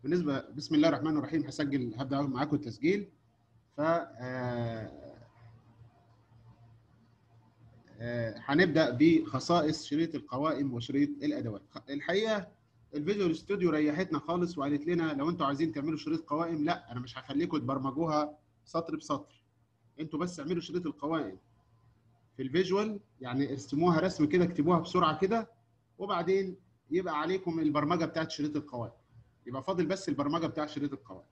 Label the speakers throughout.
Speaker 1: بالنسبه بسم الله الرحمن الرحيم هسجل هبدا معاكم التسجيل ف هنبدا بخصائص شريط القوائم وشريط الادوات الحقيقه الفيجوال ستوديو ريحتنا خالص وقالت لنا لو انتوا عايزين تعملوا شريط قوائم لا انا مش هخليكم تبرمجوها سطر بسطر انتوا بس اعملوا شريط القوائم في الفيجوال يعني ارسموها رسم كده اكتبوها بسرعه كده وبعدين يبقى عليكم البرمجه بتاعت شريط القوائم يبقى فاضل بس البرمجه بتاعت شريط القوائم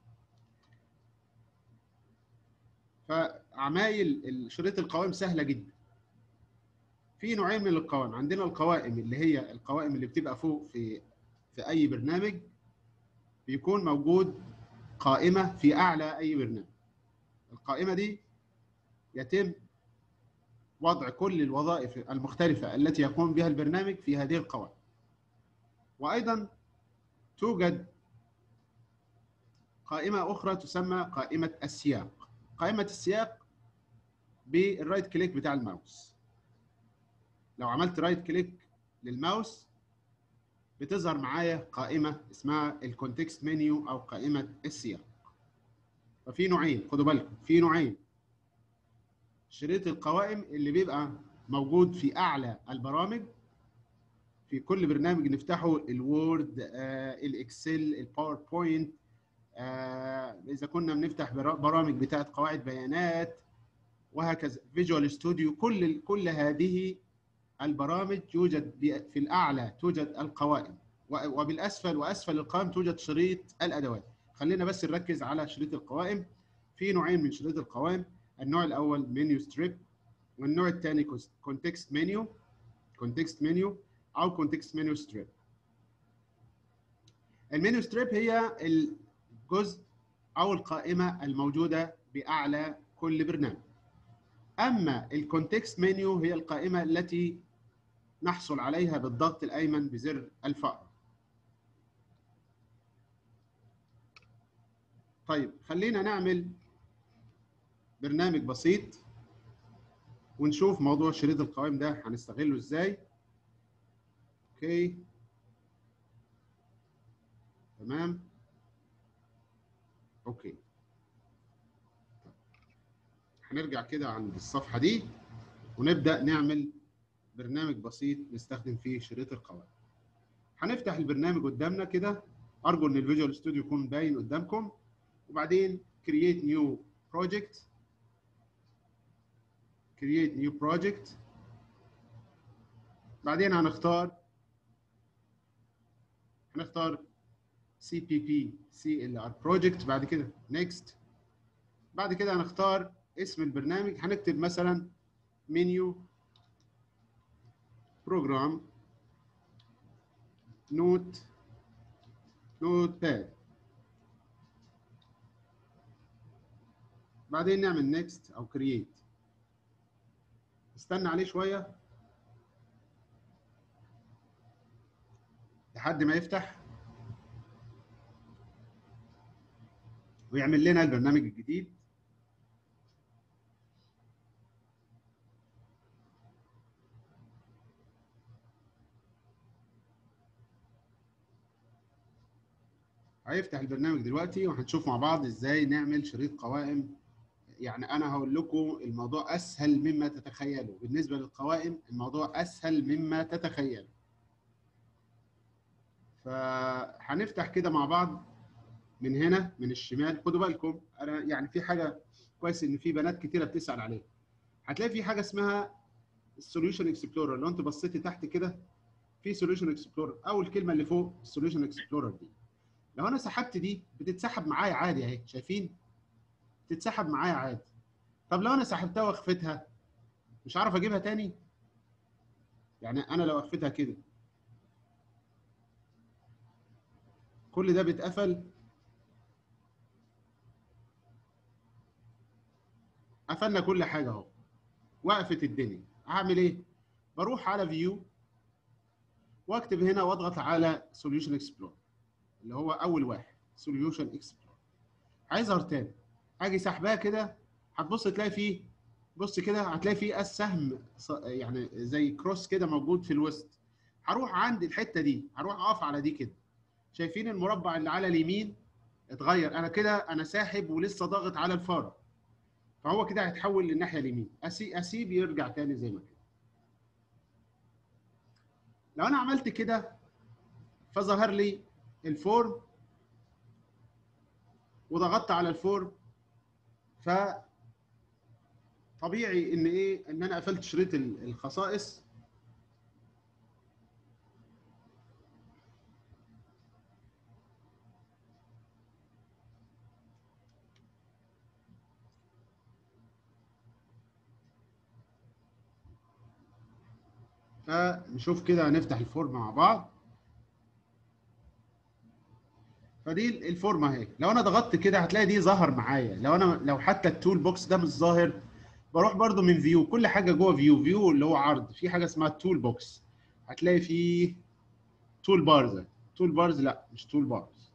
Speaker 1: فعمايل شريط القوائم سهله جدا في نوعين من القوائم عندنا القوائم اللي هي القوائم اللي بتبقى فوق في في اي برنامج بيكون موجود قائمه في اعلى اي برنامج القائمه دي يتم وضع كل الوظائف المختلفه التي يقوم بها البرنامج في هذه القوائم وايضا توجد قائمه اخرى تسمى قائمه السياق قائمه السياق بالرايت كليك بتاع الماوس لو عملت رايت كليك للماوس بتظهر معايا قائمه اسمها الكونتكست منيو او قائمه السياق ففي نوعين خدوا بالكم في نوعين شريط القوائم اللي بيبقى موجود في اعلى البرامج في كل برنامج نفتحه الوورد آه، الاكسل الباوربوينت آه، اذا كنا بنفتح برامج بتاعه قواعد بيانات وهكذا فيجوال ستوديو كل كل هذه البرامج يوجد في الاعلى توجد القوائم وبالاسفل واسفل القائم توجد شريط الادوات خلينا بس نركز على شريط القوائم في نوعين من شريط القوائم النوع الاول منيو ستريب والنوع الثاني كونتكست منيو كونتكست منيو او كونتكست منيو ستريب المنيو ستريب هي الجزء او القائمه الموجوده باعلى كل برنامج اما الكونتكست منيو هي القائمه التي نحصل عليها بالضغط الايمن بزر الفأر طيب خلينا نعمل برنامج بسيط ونشوف موضوع شريط القوائم ده هنستغله ازاي اوكي تمام اوكي هنرجع كده عند الصفحه دي ونبدا نعمل برنامج بسيط نستخدم فيه شريط القوائم هنفتح البرنامج قدامنا كده ارجو ان الفيجوال ستوديو يكون باين قدامكم وبعدين create new project create new project بعدين هنختار هنختار CPP CLR project بعد كده next بعد كده هنختار اسم البرنامج هنكتب مثلا منيو بروجرام نوت نوت باد بعدين نعمل نيكست او كرييت استنى عليه شويه لحد ما يفتح ويعمل لنا البرنامج الجديد هيفتح البرنامج دلوقتي وهنشوف مع بعض ازاي نعمل شريط قوائم يعني انا هقول لكم الموضوع اسهل مما تتخيلوا بالنسبه للقوائم الموضوع اسهل مما تتخيلوا فهنفتح كده مع بعض من هنا من الشمال خدوا بالكم انا يعني في حاجه كويس ان في بنات كتيره بتسال عليها هتلاقي في حاجه اسمها السوليوشن اكسبلورر لو انت بصيتي تحت كده في سوليوشن اكسبلورر اول كلمه اللي فوق السوليوشن اكسبلورر دي لو انا سحبت دي بتتسحب معايا عادي اهي شايفين تتسحب معايا عادي طب لو انا سحبتها واخفتها مش عارف اجيبها تاني يعني انا لو اخفتها كده كل ده بيتقفل قفلنا كل حاجه اهو وقفت الدنيا هعمل ايه بروح على فيو واكتب هنا واضغط على سوليوشن اكسبلور اللي هو اول واحد سوليوشن اكسبلور هيظهر تاني اجي سحبها كده هتبص تلاقي فيه بص كده هتلاقي فيه السهم يعني زي كروس كده موجود في الوسط هروح عند الحته دي هروح اقف على دي كده شايفين المربع اللي على اليمين اتغير انا كده انا ساحب ولسه ضاغط على الفاره فهو كده هيتحول للناحيه اليمين اسيب اسيب يرجع تاني زي ما كده لو انا عملت كده فظهر لي الفورم وضغطت على الفورم ف طبيعي ان ايه ان انا قفلت شريط الخصائص فنشوف كده هنفتح الفورم مع بعض فدي الفورمه اهي لو انا ضغطت كده هتلاقي دي ظهر معايا لو انا لو حتى التول بوكس ده مش ظاهر بروح برضو من فيو كل حاجه جوه فيو فيو اللي هو عرض في حاجه اسمها تول بوكس هتلاقي فيه تول بارز تول بارز لا مش تول بارز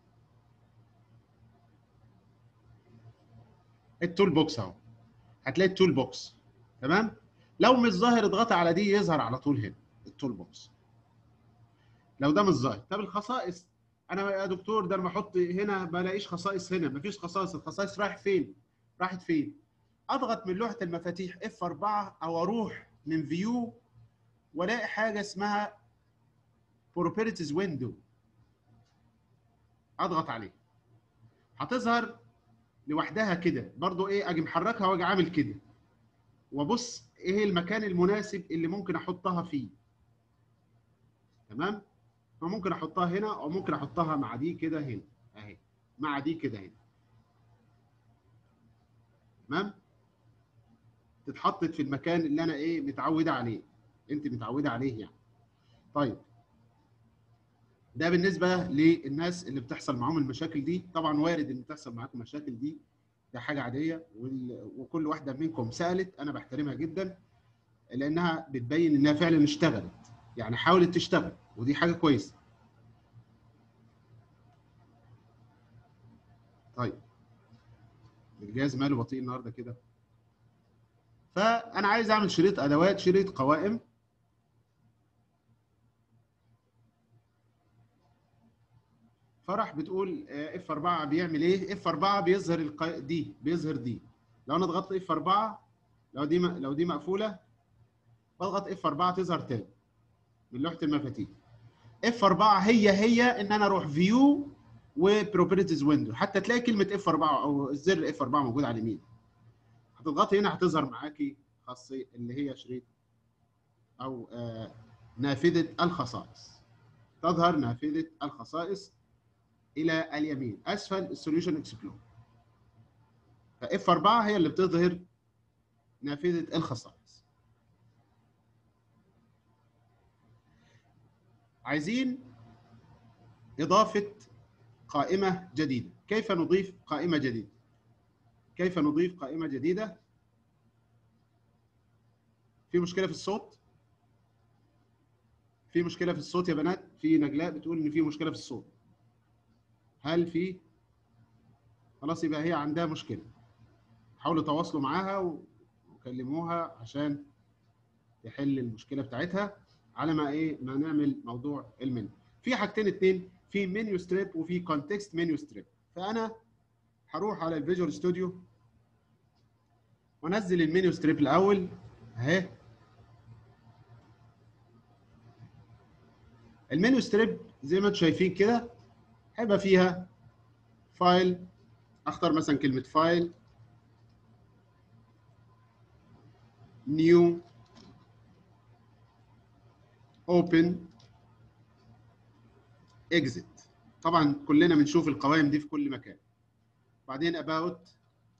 Speaker 1: التول بوكس اهو هتلاقي التول بوكس تمام لو مش ظاهر اضغط على دي يظهر على طول هنا التول بوكس لو ده مش ظاهر طب الخصائص انا يا دكتور ده انا بحط هنا ما بلاقيش خصائص هنا مفيش خصائص الخصائص رايح فين راحت فين اضغط من لوحه المفاتيح اف 4 او اروح من فيو والاقي حاجه اسمها بروبرتيز ويندو اضغط عليه هتظهر لوحدها كده برضو ايه اجي محركها واجي عامل كده وابص ايه المكان المناسب اللي ممكن احطها فيه تمام فممكن احطها هنا او ممكن احطها مع دي كده هنا اهي مع دي كده هنا تمام تتحطت في المكان اللي انا ايه متعوده عليه انت متعوده عليه يعني طيب ده بالنسبه للناس اللي بتحصل معاهم المشاكل دي طبعا وارد ان تحصل معاكم مشاكل دي ده حاجه عاديه وكل واحده منكم سالت انا بحترمها جدا لانها بتبين انها فعلا اشتغلت يعني حاولت تشتغل ودي حاجه كويسه طيب الجهاز ماله بطيء النهارده كده فانا عايز اعمل شريط ادوات شريط قوائم فرح بتقول اف 4 بيعمل ايه اف 4 بيظهر الق... دي بيظهر دي لو انا ضغطت اف 4 لو دي م... لو دي مقفوله بضغط اف 4 تظهر تاني من لوحه المفاتيح اف 4 هي هي ان انا اروح فيو وبروبرتيز ويندو حتى تلاقي كلمه اف 4 او الزر اف 4 موجود على اليمين هتضغطي هنا هتظهر معاكي خاصيه اللي هي شريط او آه نافذه الخصائص تظهر نافذه الخصائص الى اليمين اسفل السوليوشن اكسبلور فاف 4 هي اللي بتظهر نافذه الخصائص عايزين اضافه قائمه جديده كيف نضيف قائمه جديده كيف نضيف قائمه جديده في مشكله في الصوت في مشكله في الصوت يا بنات في نجلاء بتقول ان في مشكله في الصوت هل في خلاص يبقى هي عندها مشكله حاولوا تواصلوا معاها وكلموها عشان تحل المشكله بتاعتها على ما ايه ما نعمل موضوع المنيو في حاجتين اتنين في منيو ستريب وفي كونتكست منيو ستريب فانا هروح على الفيجوال ستوديو وانزل المنيو ستريب الاول اهي المنيو ستريب زي ما انتم شايفين كده هيبقى فيها فايل اختار مثلا كلمه فايل نيو اوبن اكزيت طبعا كلنا بنشوف القوائم دي في كل مكان بعدين about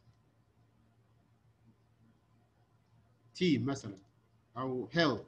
Speaker 1: تيم مثلا او help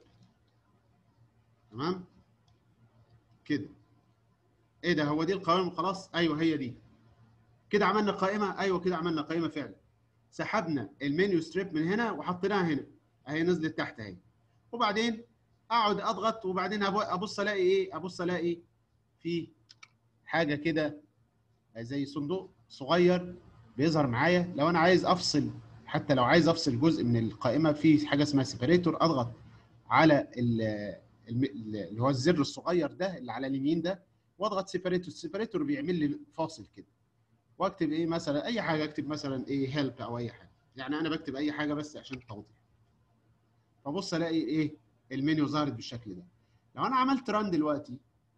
Speaker 1: تمام كده ايه ده هو دي القوائم خلاص ايوه هي دي كده عملنا قائمه ايوه كده عملنا قائمه فعلا سحبنا المنيو ستريب من هنا وحطيناها هنا اهي نزلت تحت اهي وبعدين اقعد اضغط وبعدين ابص الاقي ايه ابص الاقي في حاجه كده زي صندوق صغير بيظهر معايا لو انا عايز افصل حتى لو عايز افصل جزء من القائمه في حاجه اسمها سيبريتور اضغط على اللي هو الزر الصغير ده اللي على اليمين ده واضغط سيبريتور السيبريتور بيعمل لي فاصل كده واكتب ايه مثلا اي حاجه اكتب مثلا ايه هيلب او اي حاجه يعني انا بكتب اي حاجه بس عشان التوضيح فبص الاقي ايه المنيو ظهرت بالشكل ده لو انا عملت ران دلوقتي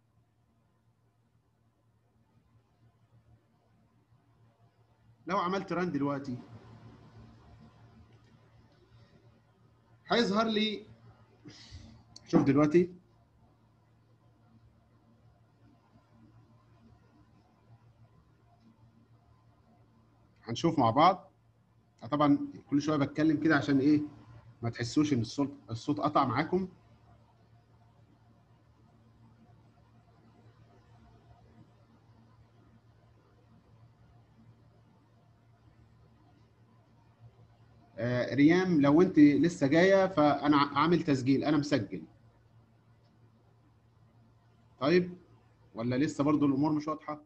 Speaker 1: لو عملت ران دلوقتي هيظهر لي شوف دلوقتي هنشوف مع بعض طبعا كل شويه بتكلم كده عشان ايه ما تحسوش ان الصوت الصوت قطع معاكم آه ريام لو انت لسه جايه فانا عامل تسجيل انا مسجل طيب ولا لسه برضو الامور مش واضحه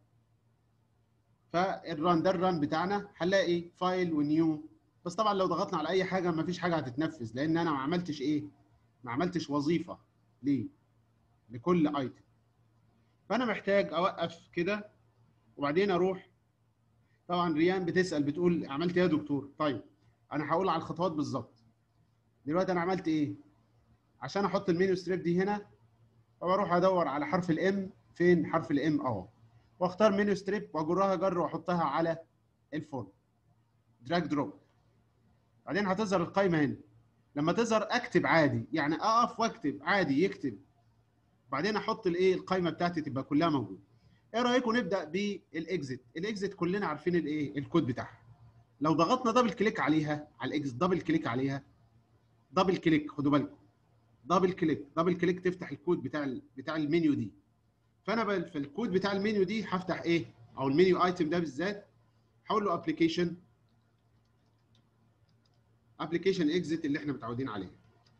Speaker 1: فالران ده الران بتاعنا هنلاقي فايل ونيو بس طبعا لو ضغطنا على اي حاجه ما فيش حاجه هتتنفذ لان انا ما عملتش ايه ما عملتش وظيفه ليه لكل ايتم فانا محتاج اوقف كده وبعدين اروح طبعا ريان بتسال بتقول عملت ايه يا دكتور طيب انا هقول على الخطوات بالظبط دلوقتي انا عملت ايه عشان احط المنيو ستريب دي هنا فبروح ادور على حرف الام فين حرف الام اهو واختار منيو ستريب واجرها جر واحطها على الفورم دراج دروب بعدين هتظهر القائمه هنا لما تظهر اكتب عادي يعني اقف واكتب عادي يكتب بعدين احط الايه القائمه بتاعتي تبقى كلها موجوده ايه رايكم نبدا بالاكزit الاكزit كلنا عارفين الايه الكود بتاعها لو ضغطنا دبل كليك عليها على الاكزit دبل كليك عليها دبل كليك خدوا بالكم دبل كليك دبل كليك تفتح الكود بتاع ال بتاع المنيو دي فانا في الكود بتاع المنيو دي هفتح ايه او المنيو ايتم ده بالذات هقول له ابلكيشن ابلكيشن اكزيت اللي احنا متعودين عليه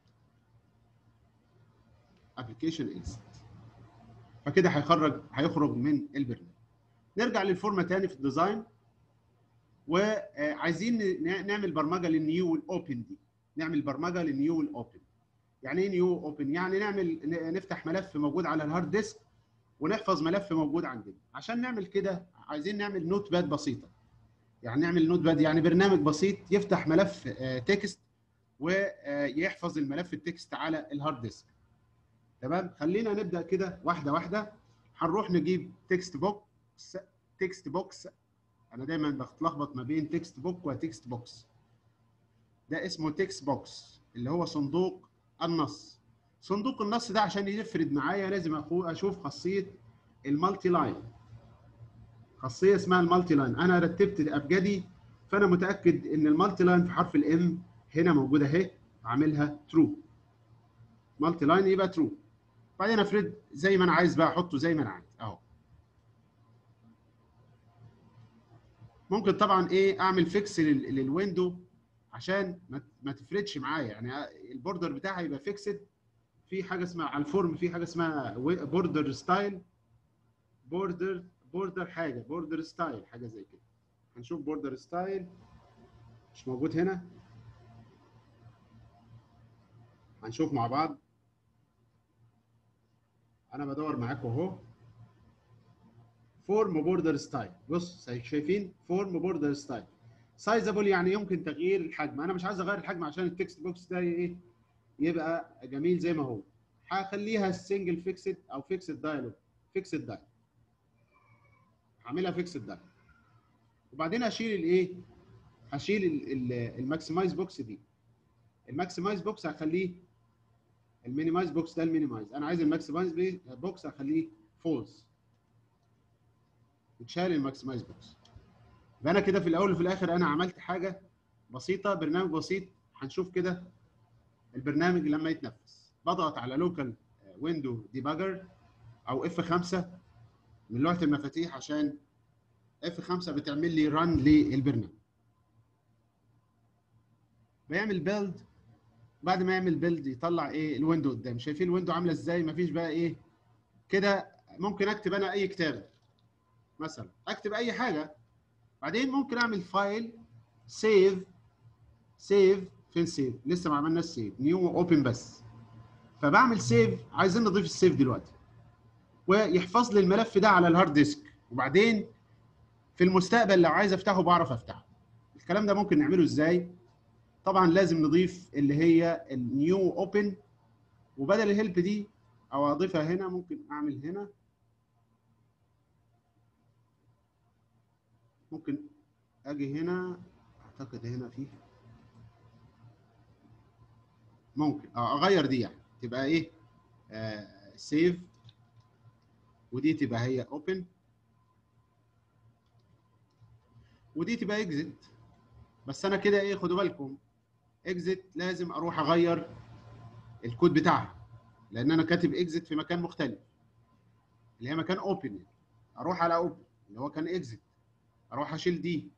Speaker 1: ابلكيشن اكزيت فكده هيخرج هيخرج من البرنامج نرجع للفورمه تاني في الديزاين وعايزين نعمل برمجه للنيو والاوبن دي نعمل برمجه للنيو والاوبن يعني ايه نيو اوبن يعني نعمل نفتح ملف موجود على الهارد ديسك ونحفظ ملف موجود عندنا عشان نعمل كده عايزين نعمل نوت باد بسيطه يعني نعمل نوت باد يعني برنامج بسيط يفتح ملف تكست ويحفظ الملف التكست على الهارد ديسك تمام خلينا نبدا كده واحده واحده هنروح نجيب تكست بوكس تكست بوكس انا دايما بتلخبط ما بين تكست بوك وتكست بوكس ده اسمه تكست بوكس اللي هو صندوق النص صندوق النص ده عشان يفرد معايا لازم اشوف خاصيه المالتي لاين خاصيه اسمها المالتي لاين انا رتبت ابجدي فانا متاكد ان المالتي لاين في حرف الام هنا موجوده اهي عاملها ترو مالتي لاين يبقى ترو بعدين افرد زي ما انا عايز بقى احطه زي ما انا عايز اهو ممكن طبعا ايه اعمل فيكس للويندو عشان ما تفردش معايا يعني البوردر بتاعها يبقى فيكسد في حاجه اسمها على الفورم في حاجه اسمها بوردر ستايل بوردر بوردر حاجه بوردر ستايل حاجه زي كده هنشوف بوردر ستايل مش موجود هنا هنشوف مع بعض انا بدور معاكم اهو فورم بوردر ستايل بص شايفين فورم بوردر ستايل سايزابل يعني يمكن تغيير الحجم انا مش عايز اغير الحجم عشان التكست بوكس ده ايه يبقى جميل زي ما هو هخليها سنجل فيكسد او فيكسد دايلوج فيكسد دايلوج هعملها فيكسد دايلوج وبعدين هشيل الايه هشيل الماكسمايز بوكس دي الماكسمايز بوكس هخليه المينيمايز بوكس ده المينيمايز انا عايز الماكسمايز بوكس هخليه فولس اتشال الماكسمايز بوكس يبقى انا كده في الاول وفي الاخر انا عملت حاجه بسيطه برنامج بسيط هنشوف كده البرنامج لما يتنفذ بضغط على لوكال ويندو ديباجر او اف 5 من لوحه المفاتيح عشان اف 5 بتعمل لي ران للبرنامج بيعمل بيلد بعد ما يعمل بيلد يطلع ايه الويندو قدام شايفين الويندو عامله ازاي مفيش بقى ايه كده ممكن اكتب انا اي كتابه مثلا اكتب اي حاجه بعدين ممكن اعمل فايل سيف سيف فين سيف لسه ما عملناش سيف نيو اوبن بس فبعمل سيف عايزين نضيف السيف دلوقتي ويحفظ لي الملف ده على الهارد ديسك وبعدين في المستقبل لو عايز افتحه بعرف افتحه الكلام ده ممكن نعمله ازاي طبعا لازم نضيف اللي هي النيو اوبن وبدل الهيلب دي او اضيفها هنا ممكن اعمل هنا ممكن اجي هنا اعتقد هنا فيه ممكن اه اغير دي يعني تبقى ايه آه سيف ودي تبقى هي اوبن ودي تبقى اكزit بس انا كده ايه خدوا بالكم اكزit لازم اروح اغير الكود بتاعها لان انا كاتب اكزit في مكان مختلف اللي هي مكان اوبن اروح على اوبن اللي هو كان اكزit اروح اشيل دي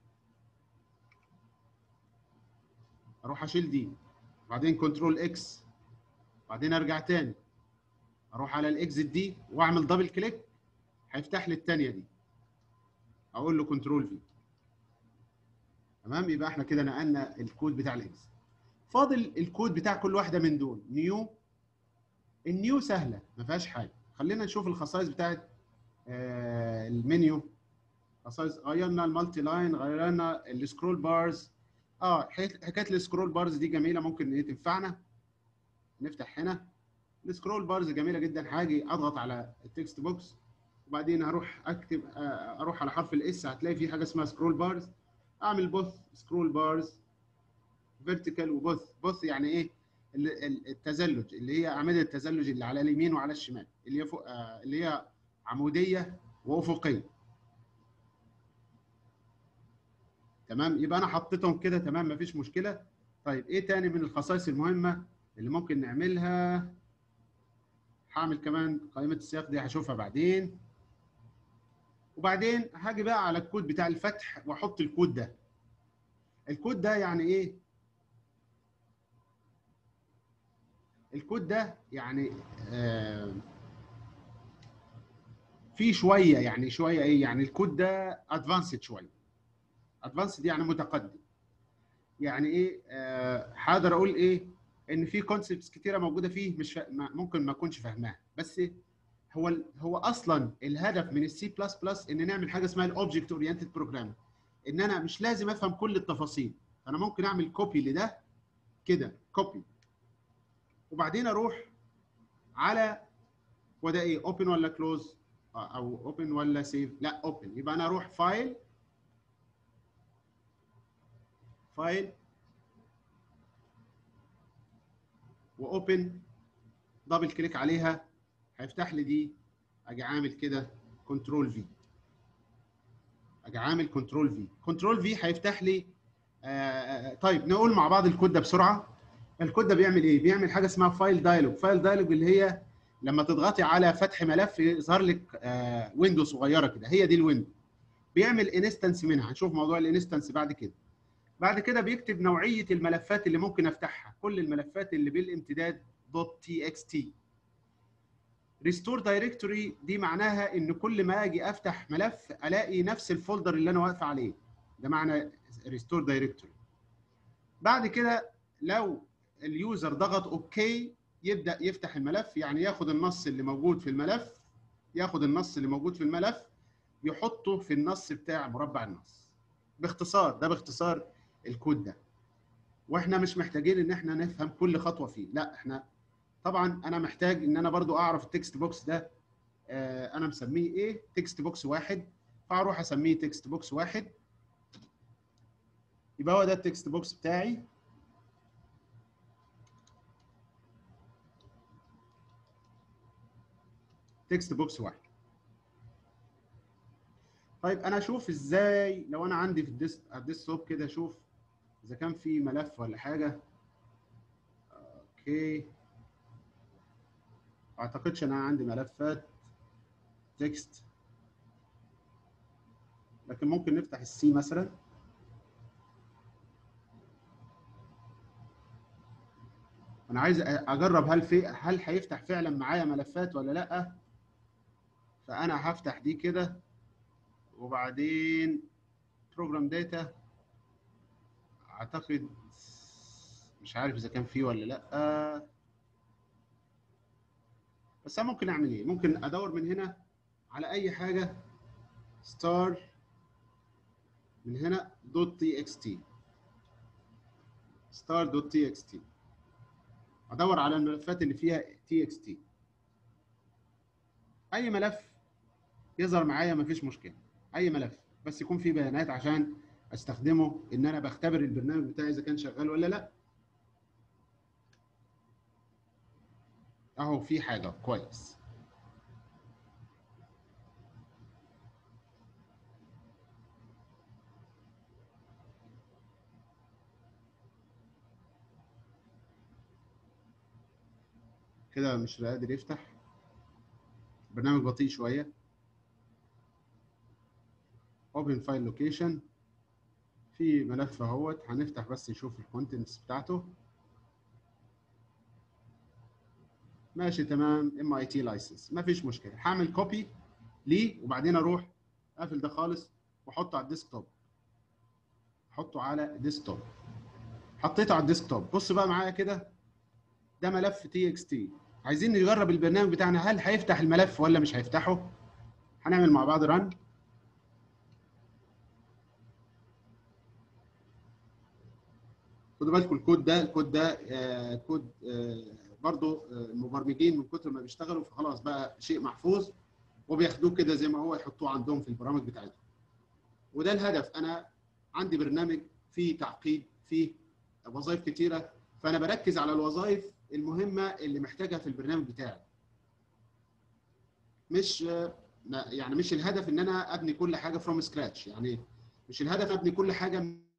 Speaker 1: اروح اشيل دي بعدين كنترول اكس بعدين ارجع تاني اروح على الاكزit دي واعمل دبل كليك هيفتح لي الثانيه دي اقول له كنترول في تمام يبقى احنا كده نقلنا الكود بتاع الاكس فاضل الكود بتاع كل واحده من دول نيو النيو سهله ما فيهاش حاجه خلينا نشوف الخصائص بتاعت آه المنيو خصائص غيرنا المالتي لاين غيرنا السكرول بارز اه حكايه السكرول بارز دي جميله ممكن ايه تنفعنا نفتح هنا السكرول بارز جميله جدا هاجي اضغط على التكست بوكس وبعدين هروح اكتب آه اروح على حرف الاس هتلاقي في حاجه اسمها سكرول بارز اعمل بوث سكرول بارز فيرتيكال وبوث بوث يعني ايه التزلج اللي هي اعمده التزلج اللي على اليمين وعلى الشمال اللي هي فوق آه اللي هي عموديه وافقيه تمام يبقى انا حطيتهم كده تمام مفيش مشكله طيب ايه تاني من الخصائص المهمه اللي ممكن نعملها هعمل كمان قائمه السياق دي هشوفها بعدين وبعدين هاجي بقى على الكود بتاع الفتح واحط الكود ده الكود ده يعني ايه الكود ده يعني آه في شويه يعني شويه ايه يعني الكود ده ادفانسد شويه ادفانسد يعني متقدم يعني ايه آه هقدر اقول ايه ان في كونسبتس كتيره موجوده فيه مش فا... ممكن ما اكونش فاهماها بس هو هو اصلا الهدف من السي بلس بلس ان نعمل حاجه اسمها الاوبجكت اورينتد بروجرام ان انا مش لازم افهم كل التفاصيل انا ممكن اعمل كوبي لده كده كوبي وبعدين اروح على وده ايه اوبن ولا كلوز او اوبن ولا سيف لا اوبن يبقى انا اروح فايل فايل واوبن دبل كليك عليها هيفتح لي دي اجي عامل كده كنترول في اجي عامل كنترول في كنترول في هيفتح لي آه طيب نقول مع بعض الكود ده بسرعه الكود ده بيعمل ايه بيعمل حاجه اسمها فايل دايلوج فايل دايلوج اللي هي لما تضغطي على فتح ملف يظهر لك آه ويندو صغيره كده هي دي الويندو بيعمل انستنس منها هنشوف موضوع الانستنس بعد كده بعد كده بيكتب نوعيه الملفات اللي ممكن افتحها كل الملفات اللي بالامتداد .txt ريستور دايركتوري دي معناها ان كل ما اجي افتح ملف الاقي نفس الفولدر اللي انا واقف عليه ده معنى ريستور دايركتوري بعد كده لو اليوزر ضغط اوكي يبدا يفتح الملف يعني ياخد النص اللي موجود في الملف ياخد النص اللي موجود في الملف يحطه في النص بتاع مربع النص باختصار ده باختصار الكود ده واحنا مش محتاجين ان احنا نفهم كل خطوه فيه لا احنا طبعا انا محتاج ان انا برضو اعرف التكست بوكس ده آه انا مسميه ايه تكست بوكس واحد فاروح اسميه تكست بوكس واحد يبقى هو ده التكست بوكس بتاعي تكست بوكس واحد طيب انا اشوف ازاي لو انا عندي في الديسك الديسكتوب كده اشوف اذا كان في ملف ولا حاجه اوكي اعتقدش ان انا عندي ملفات تكست لكن ممكن نفتح السي مثلا انا عايز اجرب هل في هل هيفتح فعلا معايا ملفات ولا لا فانا هفتح دي كده وبعدين بروجرام داتا اعتقد مش عارف اذا كان فيه ولا لا بس انا ممكن اعمل ايه ممكن ادور من هنا على اي حاجه ستار من هنا دوت تي اكس تي ستار دوت تي اكس تي ادور على الملفات اللي فيها تي اكس تي اي ملف يظهر معايا مفيش مشكله اي ملف بس يكون فيه بيانات عشان استخدمه ان انا بختبر البرنامج بتاعي اذا كان شغال ولا لا اهو في حاجه كويس كده مش قادر يفتح برنامج بطيء شويه open file location في ملف اهوت هنفتح بس نشوف الكونتنتس بتاعته ماشي تمام ام اي تي لايسنس مفيش مشكله هعمل كوبي ليه وبعدين اروح اقفل ده خالص واحطه على الديسكتوب احطه على ديسكتوب حطيته على الديسكتوب بص بقى معايا كده ده ملف تي اكس تي عايزين نجرب البرنامج بتاعنا هل هيفتح الملف ولا مش هيفتحه هنعمل مع بعض رن خدوا بالكم الكود ده الكود ده آه كود آه برضو آه المبرمجين من كتر ما بيشتغلوا فخلاص بقى شيء محفوظ وبياخدوه كده زي ما هو يحطوه عندهم في البرامج بتاعتهم وده الهدف انا عندي برنامج فيه تعقيد فيه وظائف كتيره فانا بركز على الوظائف المهمه اللي محتاجها في البرنامج بتاعي مش يعني مش الهدف ان انا ابني كل حاجه فروم سكراتش يعني مش الهدف ابني كل حاجه